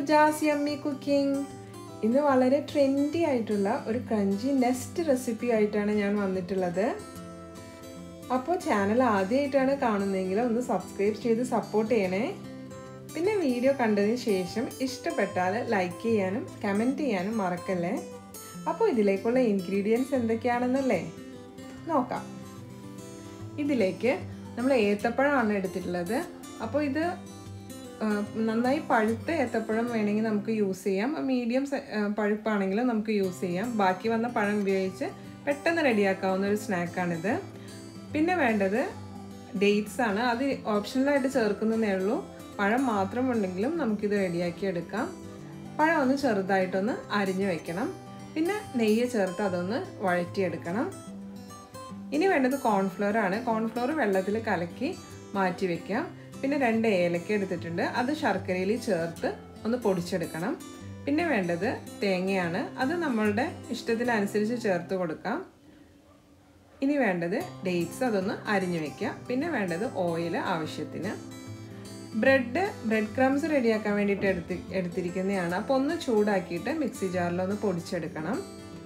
jazz yummy cooking ഇന്ന് വളരെ trendy ആയിട്ടുള്ള ഒരു ക്രഞ്ചി നെസ്റ്റ് റെസിപ്പി ആയിട്ടാണ് ഞാൻ വന്നിട്ടുള്ളത് അപ്പോൾ ചാനൽ ആദ്യമായിട്ടാണ് കാണുന്നതെങ്കിൽ ഒന്ന് സബ്സ്ക്രൈബ് ചെയ്ത് സപ്പോർട്ട് ചെയ്യണേ പിന്നെ വീഡിയോ കണ്ടതിന് ശേഷം ഇഷ്ടപ്പെട്ടാൽ ലൈക്ക് ചെയ്യാനും കമൻറ്റ് ചെയ്യാനും മറക്കല്ലേ അപ്പോൾ ഇതിലേക്കുള്ള ഇൻഗ്രീഡിയൻസ് എന്തൊക്കെയാണെന്നല്ലേ നോക്കാം ഇതിലേക്ക് നമ്മൾ ഏത്തപ്പഴമാണ് എടുത്തിട്ടുള്ളത് അപ്പോൾ ഇത് നന്നായി പഴുത്ത ഏത്തപ്പഴം വേണമെങ്കിൽ നമുക്ക് യൂസ് ചെയ്യാം മീഡിയം പഴുപ്പാണെങ്കിലും നമുക്ക് യൂസ് ചെയ്യാം ബാക്കി വന്ന പഴം ഉപയോഗിച്ച് പെട്ടെന്ന് റെഡിയാക്കാവുന്ന ഒരു സ്നാക്കാണിത് പിന്നെ വേണ്ടത് ഡേറ്റ്സ് ആണ് അത് ഓപ്ഷണലായിട്ട് ചേർക്കുന്നതേ ഉള്ളൂ പഴം മാത്രം ഉണ്ടെങ്കിലും നമുക്കിത് റെഡിയാക്കി എടുക്കാം പഴം ഒന്ന് ചെറുതായിട്ടൊന്ന് അരിഞ്ഞു വെക്കണം പിന്നെ നെയ്യ് ചേർത്ത് അതൊന്ന് വഴറ്റിയെടുക്കണം ഇനി വേണ്ടത് കോൺഫ്ലോർ ആണ് കോൺഫ്ലോർ വെള്ളത്തിൽ കലക്കി മാറ്റി വെക്കാം പിന്നെ രണ്ട് ഏലക്ക എടുത്തിട്ടുണ്ട് അത് ശർക്കരയിൽ ചേർത്ത് ഒന്ന് പൊടിച്ചെടുക്കണം പിന്നെ വേണ്ടത് തേങ്ങയാണ് അത് നമ്മളുടെ ഇഷ്ടത്തിനനുസരിച്ച് ചേർത്ത് കൊടുക്കാം ഇനി വേണ്ടത് ഡേറ്റ്സ് അതൊന്ന് അരിഞ്ഞു വെക്കുക പിന്നെ വേണ്ടത് ഓയിൽ ആവശ്യത്തിന് ബ്രെഡ് ബ്രെഡ് ക്രംസ് റെഡിയാക്കാൻ വേണ്ടിയിട്ട് എടുത്ത് എടുത്തിരിക്കുന്നതാണ് അപ്പോൾ ഒന്ന് ചൂടാക്കിയിട്ട് മിക്സി ജാറിലൊന്ന് പൊടിച്ചെടുക്കണം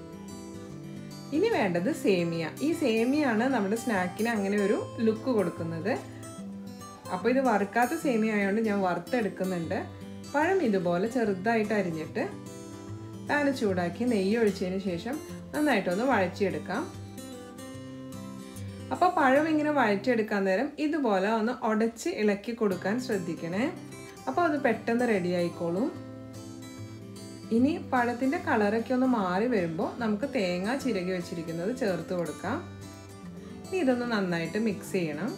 ഇനി വേണ്ടത് സേമിയ ഈ സേമിയാണ് നമ്മുടെ സ്നാക്കിന് അങ്ങനെ ഒരു ലുക്ക് കൊടുക്കുന്നത് അപ്പോൾ ഇത് വറുക്കാത്ത സേമിയ ആയതുകൊണ്ട് ഞാൻ വറുത്തെടുക്കുന്നുണ്ട് പഴം ഇതുപോലെ ചെറുതായിട്ട് അരിഞ്ഞിട്ട് പാന് ചൂടാക്കി നെയ്യ് ഒഴിച്ചതിന് ശേഷം നന്നായിട്ടൊന്ന് വഴച്ചിയെടുക്കാം അപ്പോൾ പഴം ഇങ്ങനെ വഴറ്റിയെടുക്കാൻ നേരം ഇതുപോലെ ഒന്ന് ഉടച്ച് ഇളക്കി കൊടുക്കാൻ ശ്രദ്ധിക്കണേ അപ്പോൾ അത് പെട്ടെന്ന് റെഡി ആയിക്കോളും ഇനി പഴത്തിൻ്റെ കളറൊക്കെ ഒന്ന് മാറി വരുമ്പോൾ നമുക്ക് തേങ്ങ ചിരകി വെച്ചിരിക്കുന്നത് ചേർത്ത് കൊടുക്കാം ഇനി ഇതൊന്ന് നന്നായിട്ട് മിക്സ് ചെയ്യണം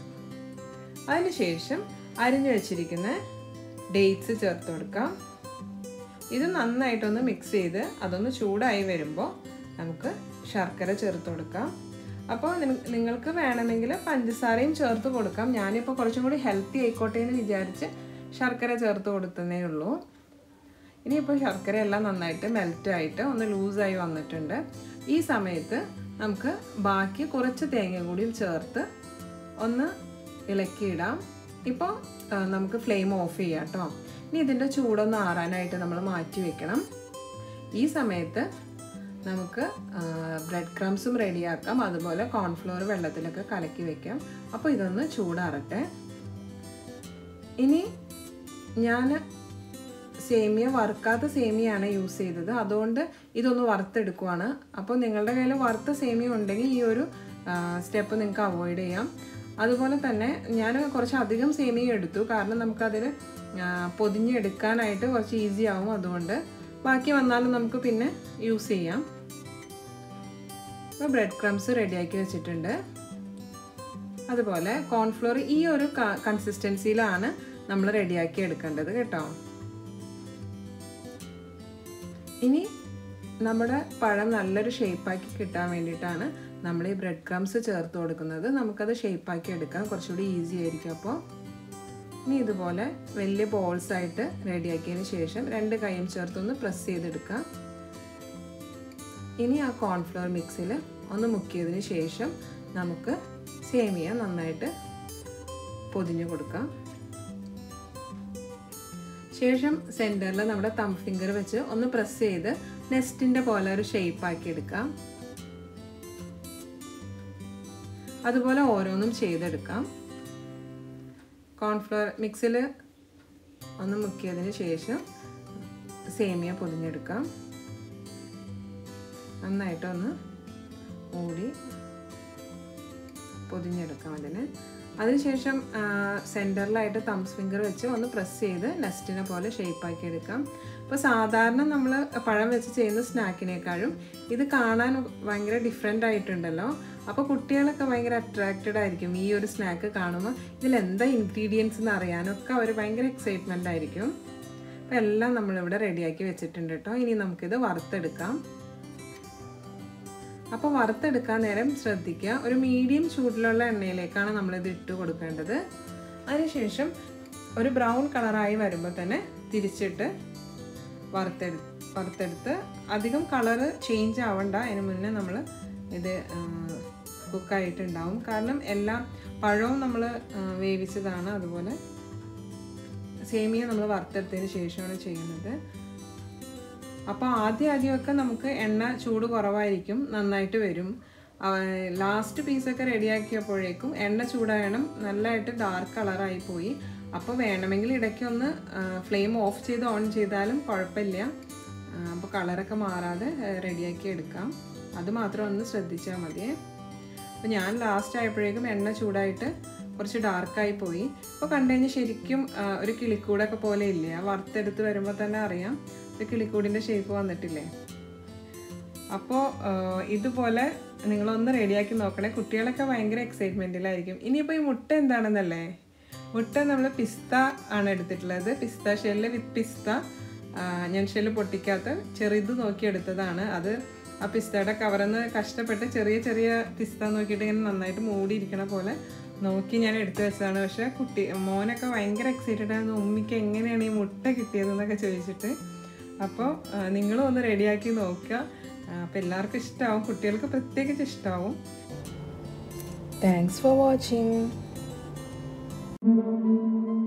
അതിനുശേഷം അരിഞ്ഞു വെച്ചിരിക്കുന്ന ഡേറ്റ്സ് ചേർത്ത് കൊടുക്കാം ഇത് നന്നായിട്ടൊന്ന് മിക്സ് ചെയ്ത് അതൊന്ന് ചൂടായി വരുമ്പോൾ നമുക്ക് ശർക്കര ചേർത്ത് കൊടുക്കാം അപ്പോൾ നിങ്ങൾക്ക് വേണമെങ്കിൽ പഞ്ചസാരയും ചേർത്ത് കൊടുക്കാം ഞാനിപ്പോൾ കുറച്ചും കൂടി ഹെൽത്തി ആയിക്കോട്ടെ എന്ന് വിചാരിച്ച് ശർക്കര ചേർത്ത് കൊടുത്തതേ ഉള്ളൂ ഇനിയിപ്പോൾ ശർക്കര എല്ലാം നന്നായിട്ട് മെൽറ്റായിട്ട് ഒന്ന് ലൂസായി വന്നിട്ടുണ്ട് ഈ സമയത്ത് നമുക്ക് ബാക്കി കുറച്ച് തേങ്ങ കൂടി ചേർത്ത് ഒന്ന് ഇളക്കിയിടാം ഇപ്പോൾ നമുക്ക് ഫ്ലെയിം ഓഫ് ചെയ്യാം കേട്ടോ ഇനി ഇതിൻ്റെ ചൂടൊന്ന് ആറാനായിട്ട് നമ്മൾ മാറ്റി വെക്കണം ഈ സമയത്ത് നമുക്ക് ബ്രെഡ് ക്രംസും റെഡിയാക്കാം അതുപോലെ കോൺഫ്ലോർ വെള്ളത്തിലൊക്കെ കലക്കി വെക്കാം അപ്പോൾ ഇതൊന്ന് ചൂടാറട്ടെ ഇനി ഞാൻ സേമിയ വറുക്കാത്ത സേമിയാണ് യൂസ് ചെയ്തത് അതുകൊണ്ട് ഇതൊന്ന് വറുത്തെടുക്കുവാണ് അപ്പോൾ നിങ്ങളുടെ കയ്യിൽ വറുത്ത സേമിയ ഉണ്ടെങ്കിൽ ഈ ഒരു സ്റ്റെപ്പ് നിങ്ങൾക്ക് അവോയ്ഡ് ചെയ്യാം അതുപോലെ തന്നെ ഞാൻ കുറച്ച് അധികം സേമിയ എടുത്തു കാരണം നമുക്കതിൽ പൊതിഞ്ഞെടുക്കാനായിട്ട് കുറച്ച് ഈസി ആവും അതുകൊണ്ട് ബാക്കി വന്നാലും നമുക്ക് പിന്നെ യൂസ് ചെയ്യാം ഇപ്പോൾ ബ്രെഡ് ക്രംസ് റെഡിയാക്കി വെച്ചിട്ടുണ്ട് അതുപോലെ കോൺഫ്ലോർ ഈ ഒരു കൺസിസ്റ്റൻസിയിലാണ് നമ്മൾ റെഡിയാക്കി എടുക്കേണ്ടത് കേട്ടോ ഇനി നമ്മുടെ പഴം നല്ലൊരു ഷേപ്പാക്കി കിട്ടാൻ വേണ്ടിയിട്ടാണ് നമ്മൾ ഈ ബ്രെഡ് ക്രംസ് ചേർത്ത് കൊടുക്കുന്നത് നമുക്കത് ഷേപ്പാക്കി എടുക്കാം കുറച്ചുകൂടി ഈസി ആയിരിക്കും അപ്പോൾ ഇനി ഇതുപോലെ വലിയ ബോൾസ് ആയിട്ട് റെഡിയാക്കിയതിന് ശേഷം രണ്ട് കൈയും ചേർത്തൊന്ന് പ്രസ് ചെയ്തെടുക്കാം ഇനി ആ കോൺഫ്ലവർ മിക്സിൽ ഒന്ന് മുക്കിയതിന് ശേഷം നമുക്ക് സേമിയ നന്നായിട്ട് പൊതിഞ്ഞു കൊടുക്കാം ശേഷം സെൻറ്ററിൽ നമ്മുടെ തം ഫിംഗർ വെച്ച് ഒന്ന് പ്രസ് ചെയ്ത് നെസ്റ്റിൻ്റെ പോലെ ഒരു ഷേപ്പ് ആക്കി എടുക്കാം അതുപോലെ ഓരോന്നും ചെയ്തെടുക്കാം കോൺഫ്ലവർ മിക്സിൽ ഒന്ന് മുക്കിയതിന് ശേഷം സേമിയ പൊതിഞ്ഞെടുക്കാം നന്നായിട്ടൊന്ന് മൂടി പൊതിഞ്ഞെടുക്കാം അതിന് അതിനുശേഷം സെൻറ്ററിലായിട്ട് തംസ് ഫിംഗർ വെച്ച് ഒന്ന് പ്രസ് ചെയ്ത് നെസ്റ്റിനെ പോലെ ഷേപ്പാക്കി എടുക്കാം ഇപ്പോൾ സാധാരണ നമ്മൾ പഴം വെച്ച് ചെയ്യുന്ന സ്നാക്കിനേക്കാളും ഇത് കാണാൻ ഭയങ്കര ഡിഫറെൻ്റ് ആയിട്ടുണ്ടല്ലോ അപ്പോൾ കുട്ടികളൊക്കെ ഭയങ്കര അട്രാക്റ്റഡ് ആയിരിക്കും ഈ ഒരു സ്നാക്ക് കാണുമ്പോൾ ഇതിൽ എന്താ ഇൻഗ്രീഡിയൻസ് എന്ന് അറിയാനൊക്കെ അവർ ഭയങ്കര എക്സൈറ്റ്മെൻ്റ് ആയിരിക്കും അപ്പോൾ എല്ലാം നമ്മളിവിടെ റെഡിയാക്കി വെച്ചിട്ടുണ്ട് കേട്ടോ ഇനി നമുക്കിത് വറുത്തെടുക്കാം അപ്പോൾ വറുത്തെടുക്കാൻ നേരം ശ്രദ്ധിക്കുക ഒരു മീഡിയം ചൂടിലുള്ള എണ്ണയിലേക്കാണ് നമ്മളിത് ഇട്ട് കൊടുക്കേണ്ടത് അതിനുശേഷം ഒരു ബ്രൗൺ കളറായി വരുമ്പോൾ തന്നെ തിരിച്ചിട്ട് വറുത്തെടു വറുത്തെടുത്ത് അധികം കളറ് ചേഞ്ച് ആവണ്ട അതിന് മുന്നേ നമ്മൾ ഇത് കുക്കായിട്ടുണ്ടാവും കാരണം എല്ലാം പഴവും നമ്മൾ വേവിച്ചതാണ് അതുപോലെ സേമിയ നമ്മൾ വറുത്തെടുത്തതിന് ശേഷമാണ് ചെയ്യുന്നത് അപ്പോൾ ആദ്യം ആദ്യമൊക്കെ നമുക്ക് എണ്ണ ചൂട് കുറവായിരിക്കും നന്നായിട്ട് വരും ലാസ്റ്റ് പീസൊക്കെ റെഡിയാക്കിയപ്പോഴേക്കും എണ്ണ ചൂടായണം നല്ലതായിട്ട് ഡാർക്ക് കളറായി പോയി അപ്പോൾ വേണമെങ്കിൽ ഇടയ്ക്കൊന്ന് ഫ്ലെയിം ഓഫ് ചെയ്ത് ഓൺ ചെയ്താലും കുഴപ്പമില്ല അപ്പോൾ കളറൊക്കെ മാറാതെ റെഡിയാക്കി എടുക്കാം അത് മാത്രം ഒന്ന് ശ്രദ്ധിച്ചാൽ മതിയേ അപ്പോൾ ഞാൻ ലാസ്റ്റ് ആയപ്പോഴേക്കും എണ്ണ ചൂടായിട്ട് കുറച്ച് ഡാർക്കായി പോയി ഇപ്പോൾ കണ്ടു കഴിഞ്ഞാൽ ശരിക്കും ഒരു കിളിക്കൂടൊക്കെ പോലെ ഇല്ലേ ആ വറുത്തെടുത്ത് വരുമ്പോൾ തന്നെ അറിയാം ഒരു കിളിക്കൂടിൻ്റെ ഷേപ്പ് വന്നിട്ടില്ലേ അപ്പോൾ ഇതുപോലെ നിങ്ങളൊന്ന് റെഡിയാക്കി നോക്കണേ കുട്ടികളൊക്കെ ഭയങ്കര എക്സൈറ്റ്മെൻറ്റിലായിരിക്കും ഇനിയിപ്പോൾ ഈ മുട്ട എന്താണെന്നല്ലേ മുട്ട നമ്മൾ പിസ്ത ആണ് എടുത്തിട്ടുള്ളത് പിസ്ത ഷെല്ല് വിത്ത് പിസ്ത ഞാൻ ഷെല്ല് പൊട്ടിക്കാത്ത ചെറുത് നോക്കി എടുത്തതാണ് അത് ആ പിസ്തയുടെ കവറിന്ന് കഷ്ടപ്പെട്ട് ചെറിയ ചെറിയ പിസ്ത നോക്കിയിട്ട് ഇങ്ങനെ നന്നായിട്ട് മൂടിയിരിക്കണ പോലെ നോക്കി ഞാൻ എടുത്തു വെച്ചതാണ് പക്ഷേ കുട്ടി മോനൊക്കെ ഭയങ്കര എക്സൈറ്റഡ് ആയിരുന്നു ഉമ്മിക്ക് എങ്ങനെയാണ് ഈ മുട്ട കിട്ടിയതെന്നൊക്കെ ചോദിച്ചിട്ട് അപ്പോൾ നിങ്ങളും ഒന്ന് റെഡിയാക്കി നോക്കുക അപ്പോൾ എല്ലാവർക്കും ഇഷ്ടമാവും കുട്ടികൾക്ക് പ്രത്യേകിച്ച് ഇഷ്ടമാവും താങ്ക്സ് ഫോർ വാച്ചിങ്